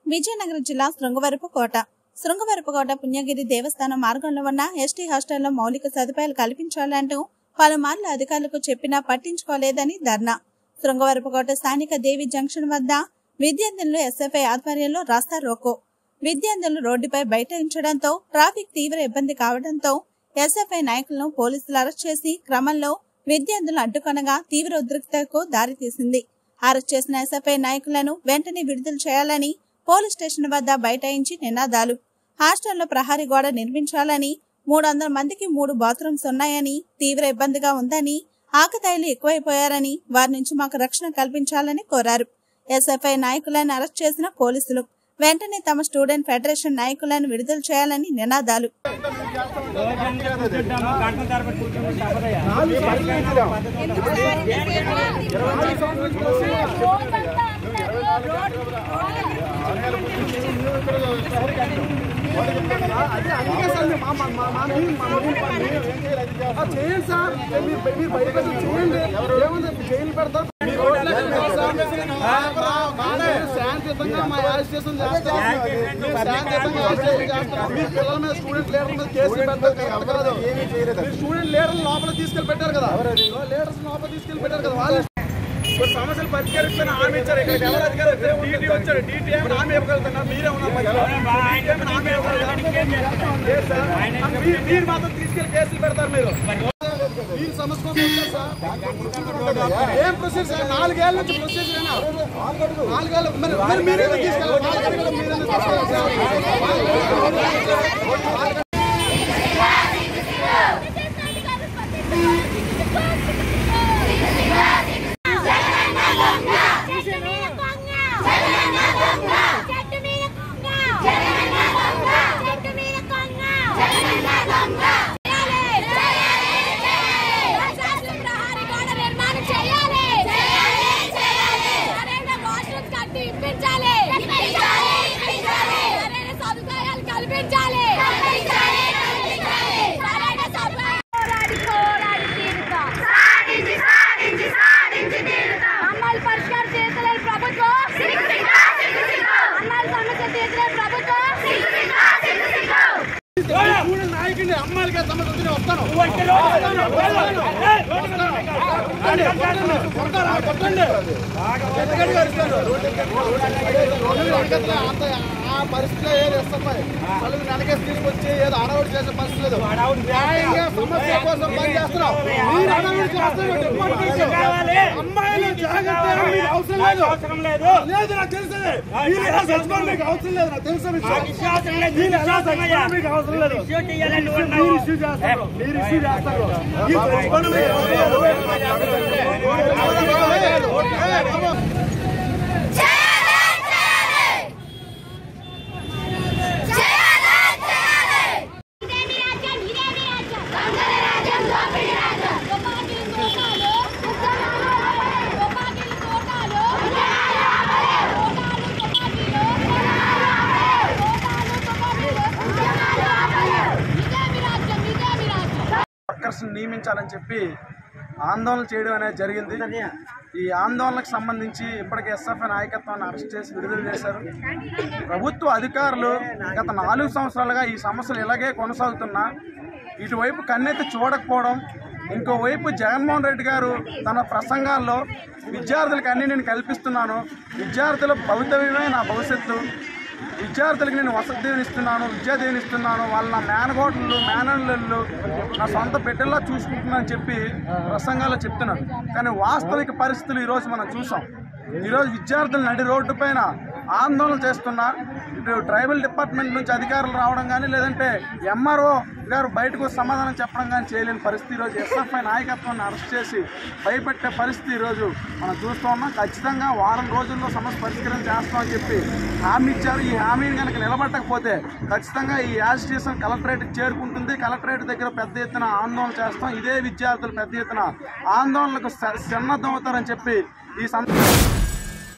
విజయనగరం జిల్లా శృంగవరపుకోట శృంగవరపుకోట పుణ్యగిరి దేవస్థానం మార్గంలో ఉన్న ఎస్టీ హాస్టల్లో మౌలిక సదుపాయాలు కల్పించాలంటూ పలుమార్లు అధికారులకు చెప్పినా పట్టించుకోలేదని ధర్నా శృంగవరపుకోట స్థానిక దేవి జంక్షన్ వద్ద విద్యార్థులు ఎస్ఎఫ్ఐ ఆధ్వర్యంలో రాస్తా రోకో విద్యార్థులు రోడ్డుపై బైఠాయించడంతో ట్రాఫిక్ తీవ్ర ఇబ్బంది కావడంతో ఎస్ఎఫ్ఐ నాయకులను పోలీసులు అరెస్ట్ చేసి క్రమంలో విద్యార్థులు అడ్డుకొనగా తీవ్ర ఉద్రిక్తతకు దారితీసింది అరెస్ట్ చేసిన ఎస్ఎఫ్ఐ నాయకులను వెంటనే విడుదల చేయాలని పోలీస్ స్టేషన్ వద్ద బైఠాయించి నినాదాలు హాస్టల్లో ప్రహారీ గోడ నిర్మించాలని మూడు వందల మందికి మూడు బాత్రూమ్స్ ఉన్నాయని తీవ్ర ఇబ్బందిగా ఉందని ఆకతాయిలు ఎక్కువైపోయారని వారి నుంచి మాకు రక్షణ కల్పించాలని కోరారు ఎస్ఎఫ్ఐ నాయకులను అరెస్ట్ చేసిన పోలీసులు వెంటనే తమ స్టూడెంట్ ఫెడరేషన్ నాయకులను విడుదల చేయాలని నినాదాలు చేయండి సార్ మీరు మీరు బయటకు వచ్చి చేయండి ఏముంది జైలు పెడతారు శాంతియుతంగా మా యాజిటేషన్ చేస్తాం మీరు శాంతియుతంగా యాజిటేషన్ చేస్తాం మీ పిల్లల మీద స్టూడెంట్ లీడర్ మీద కేసులు పెడతారు కదా మీరు స్టూడెంట్ లీడర్ లోపల తీసుకెళ్లి పెట్టారు కదా లీడర్స్ లోపల తీసుకెళ్లి పెట్టారు కదా వాళ్ళు కొన్ని సమస్యలు పరిష్కరిస్తున్న హామీ ఇచ్చారు ఇక్కడ ఎవరు అధికారులు వచ్చారు డీటీ వచ్చారు డీటీ ఏమైనా హామీ ఇవ్వగలుగుతున్నారు మీరే ఉన్నారు మధ్యలో. DT ఏమైనా హామీ ఇవ్వగలుగుతారా? లేదు సార్. మీరు- మీరు మాత్రం తీసుకెళ్లి కేసులు పెడతారు మీరు మీరు సమస్య కోసం వచ్చారు సార్. ఏం ప్రొసీజర్ సార్ నాలుగేళ్ల నుంచి ప్రొసీజర్ అయినా నాలుగేళ్ళు మరి మరి మీరే తీసుకెళ్ళాలి నాలుగేళ్ళు మీరే తీసుకెళ్ళాలి సార్ కల్పించాలి సరైన సదుపాయాలు పోరాడి పోరాడి తీరుతాం అమ్మాయిలు పరిష్కారం చేయలేదు ప్రభుత్వం అమ్మాయిల సమస్య తీర్చలేదు ప్రభుత్వం స్టూడెంట్ నాయకుడిని అమ్మాయిలకి సమస్య వచ్చినా వస్తాను కొడతారా? కొట్టండి. గట్టిగా అరుస్తాను. రోడ్డు వెనకతల అంత ఆ పరిస్థితిలో ఏది ఇస్తాయి వాళ్ళు వెనకేసి తీసుకొచ్చి ఏదో అడవుడు చేసే పరిస్థితి లేదు న్యాయంగా సమస్య కోసం పని చేస్తున్నాం మీరు అడవుడు చేస్తున్నారు అమ్మాయిలు జాగ్రత్త మీకు అవసరం లేదు అవసరం లేదు లేదు నాకు తెలుసు మీరు ఎలా చచ్చిపోవాలి మీకు అవసరం లేదు నాకు తెలుసు విషయం. అవసరం లేదు మీరు ఎలా చచ్చిపోవాలి మీకు అవసరం లేదు ఇష్యూ చేయాలని మీరు ఉన్నావు. ఇష్యూ చేస్తారు మీరు ఇష్యూ చేస్తారు ఈ చచ్చిపోవడం మీకు అవసరం లేదు. ఇదేమి రాజ్యం ఇదేమి రాజ్యం దొంగల రాజ్యం దోపిడీ రాజ్యం తుపాకీలు తోటాలు తుపాకీలు తోటాలు తోటాలు తుపాకీలు తోటాలు తుపాకీలు ఇదేమి రాజ్యం ఇదేమి రాజ్యం వర్కర్స్ నియమించాలని చెప్పి ఆందోళన చేయడం అనేది జరిగింది ఈ ఆందోళనకు సంబంధించి ఇప్పటికే ఎస్ఎఫ్ఐ నాయకత్వాన్ని అరెస్ట్ చేసి విడుదల చేశారు ప్రభుత్వ అధికారులు గత నాలుగు సంవత్సరాలుగా ఈ సమస్యలు ఇలాగే కొనసాగుతున్నా ఇటువైపు కన్నెత్తి చూడకపోవడం ఇంకోవైపు జగన్మోహన్ రెడ్డి గారు తన ప్రసంగాల్లో విద్యార్థులకు అన్ని నేను కల్పిస్తున్నాను విద్యార్థుల భవితవ్యమే నా భవిష్యత్తు విద్యార్థులకు నేను వసతి దీవెన ఇస్తున్నాను విద్యా దీవెన ఇస్తున్నాను వాళ్ళ నా మేనగోటలు మేనల్లు నా సొంత బిడ్డల్లా చూసుకుంటున్నానని చెప్పి ప్రసంగాల్లో చెప్తున్నాను కానీ వాస్తవిక పరిస్థితులు ఈరోజు మనం చూసాం ఈరోజు విద్యార్థులు నడి రోడ్డు పైన ఆందోళన చేస్తున్నా ఇటు ట్రైబల్ డిపార్ట్మెంట్ నుంచి అధికారులు రావడం కానీ లేదంటే ఎంఆర్ఓ గారు బయటకు వచ్చి సమాధానం చెప్పడం కానీ చేయలేని పరిస్థితి ఈరోజు ఎస్ఎఫ్ఐ నాయకత్వాన్ని అరెస్ట్ చేసి భయపెట్టే పరిస్థితి ఈరోజు మనం చూస్తూ ఉన్నాం ఖచ్చితంగా వారం రోజుల్లో సమస్య పరిష్కారం చేస్తామని చెప్పి హామీ ఇచ్చారు ఈ హామీని కనుక నిలబట్టకపోతే ఖచ్చితంగా ఈ యాజిటేషన్ కలెక్టరేట్ చేరుకుంటుంది కలెక్టరేట్ దగ్గర పెద్ద ఎత్తున ఆందోళన చేస్తాం ఇదే విద్యార్థులు పెద్ద ఎత్తున ఆందోళనకు స- సన్నద్ధం అవుతారని చెప్పి ఈ సందర్భంగా